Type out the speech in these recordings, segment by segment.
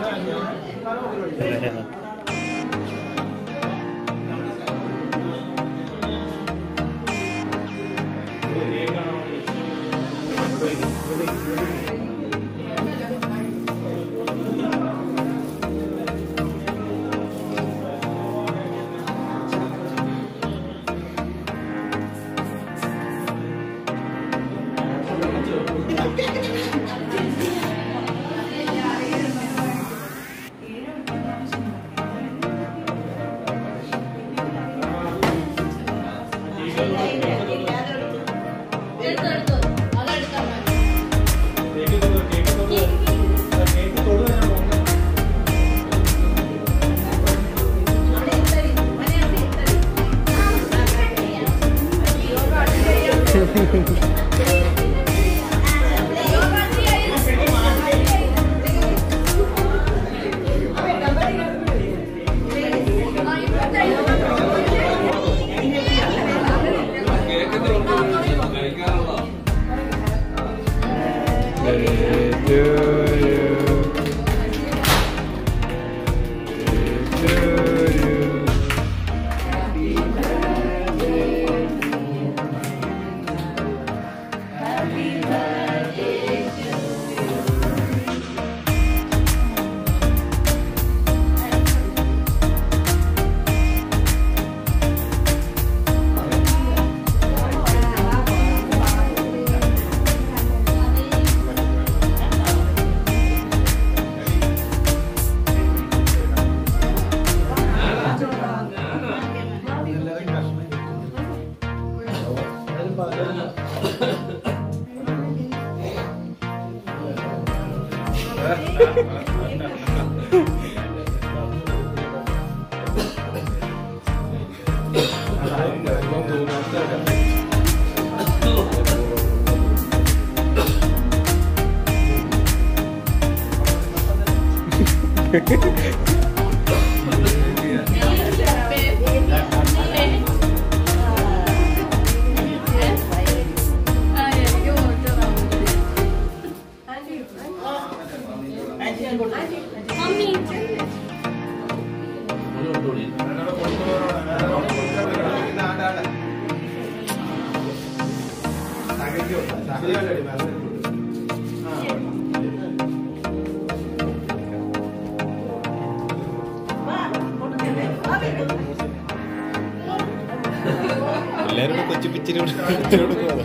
എല്ലാരും കൊച്ചു പിച്ചിരി കൊടുക്കുക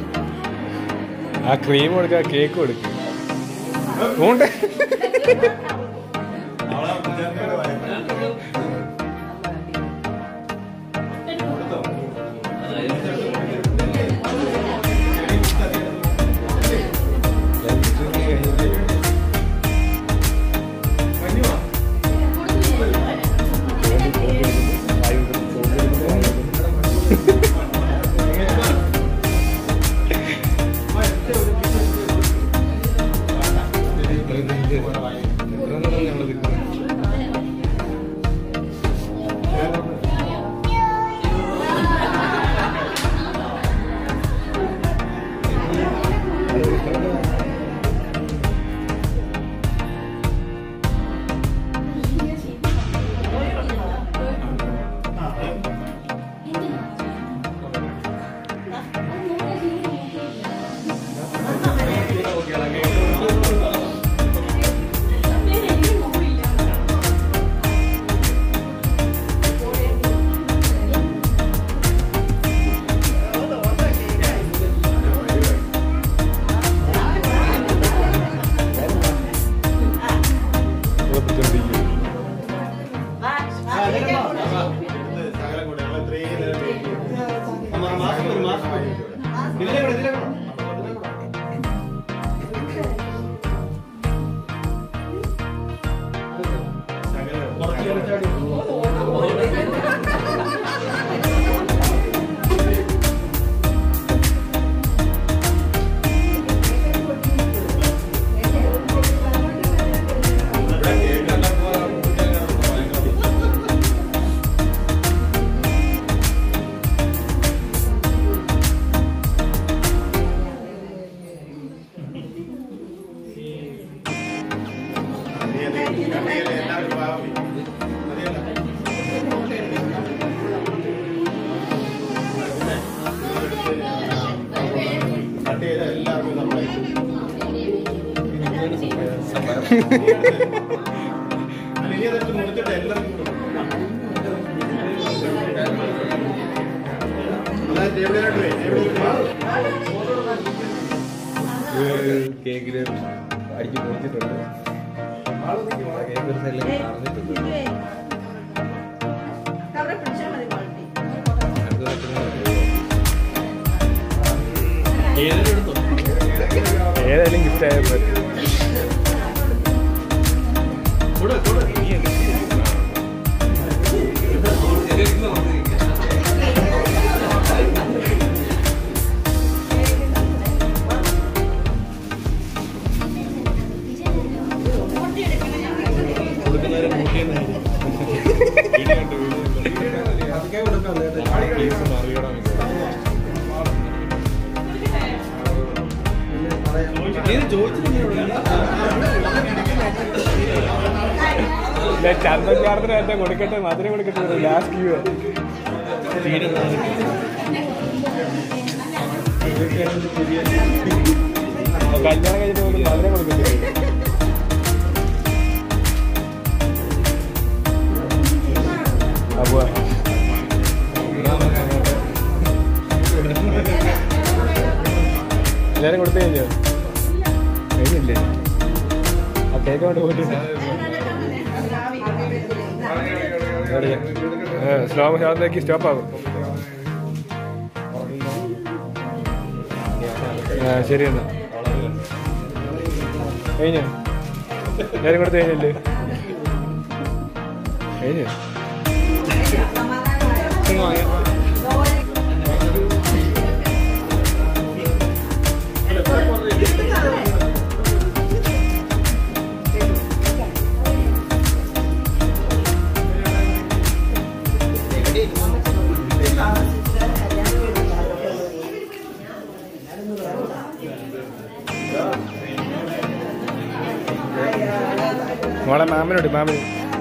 ആ ക്രീം കൊടുക്കുക കേക്ക് കൊടുക്കുക കൊണ്ട് Thank you. കേക്കില് അടിച്ച് പൊളിച്ചിട്ടുണ്ട് കേക്ക് ഒരു സൈഡിൽ നടന്നിട്ടുണ്ട് അവിടെ പിടിച്ചാൽ മതി ക്വാളിറ്റി അടുത്ത സെക്കൻഡ് ഏതായാലും ഗിഫ്റ്റ് ആയാൽ മതി കൊടുക്കുന്നവരെ കൂട്ടിയെന്നായിരിക്കും വീഡിയോ കണ്ടു വീഡിയോ കണ്ടു മറികടം ചന്ദൻ ചാർത്തിന് എന്റെ കൊടുക്കട്ടെ മധുരം കൊടുക്കട്ടെ ലാസ്റ്റ് ക്യൂ കല്യാണം കഴിഞ്ഞിട്ട് പോലും മധുരം കൊടുക്കട്ടെ അപ്പൊ എല്ലാരും കൊടുത്തു കഴിഞ്ഞോ കഴിഞ്ഞില്ലേ ആ കേക്ക് കൊണ്ട് പോയിട്ട് സ്ലോ മോഷനിലേക്ക് സ്റ്റോപ്പ് ആകും ആ ശരി എന്നാ കഴിഞ്ഞോ എല്ലാരും കൊടുത്തു കഴിഞ്ഞല്ലേ കഴിഞ്ഞോ ഇങ്ങ് വാങ്ങ്. മോളെ മാമനോട് മാമന്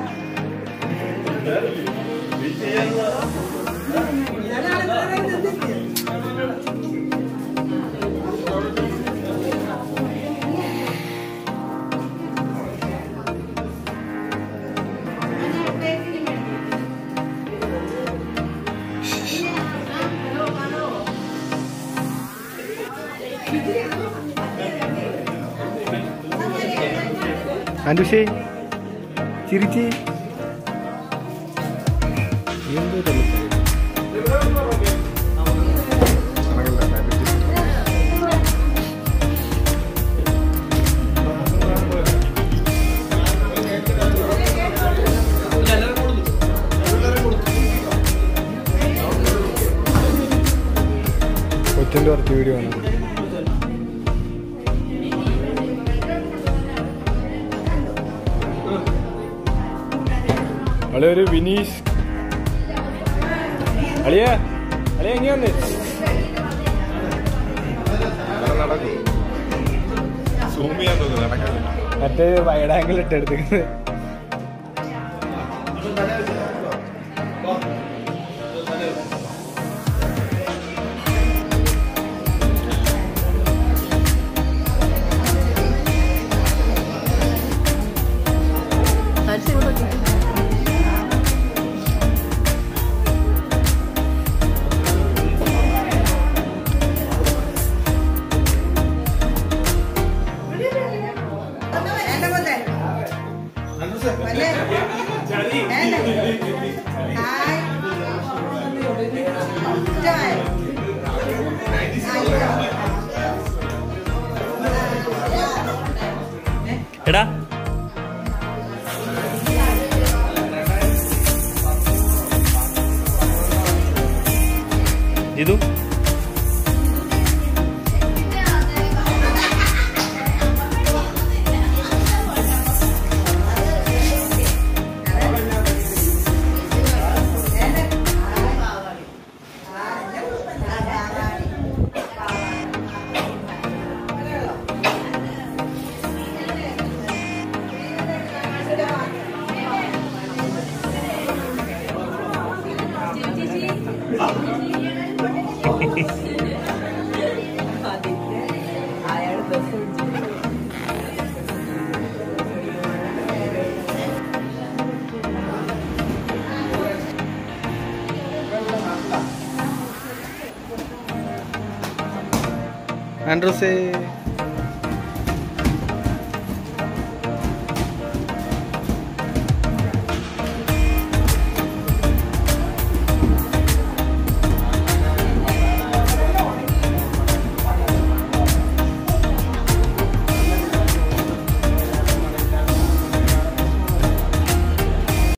അനുഷേ ചിരിച്ചി എന്തോ തള്ളിപ്പോയി. കൊച്ചിൻ്റെ കുറച്ച് വീഡിയോ ആണ് അളിയ ഒരു വിനീഷ് അളിയ അളിയ എങ്ങനെ വന്ന് സൂം ചെയ്യാൻ തോന്നുന്നു നടക്കാൻ മറ്റേ വൈഡ് ആംഗിൾ ഇട്ട് എടുത്തിരിക്കുന്നത് എന്നെ പോലെ വല്ലേ? വേണ്ട. ഹായ്. ഇഷ്ടായോ? എടാ ജിതു ആൻഡ്രോസേ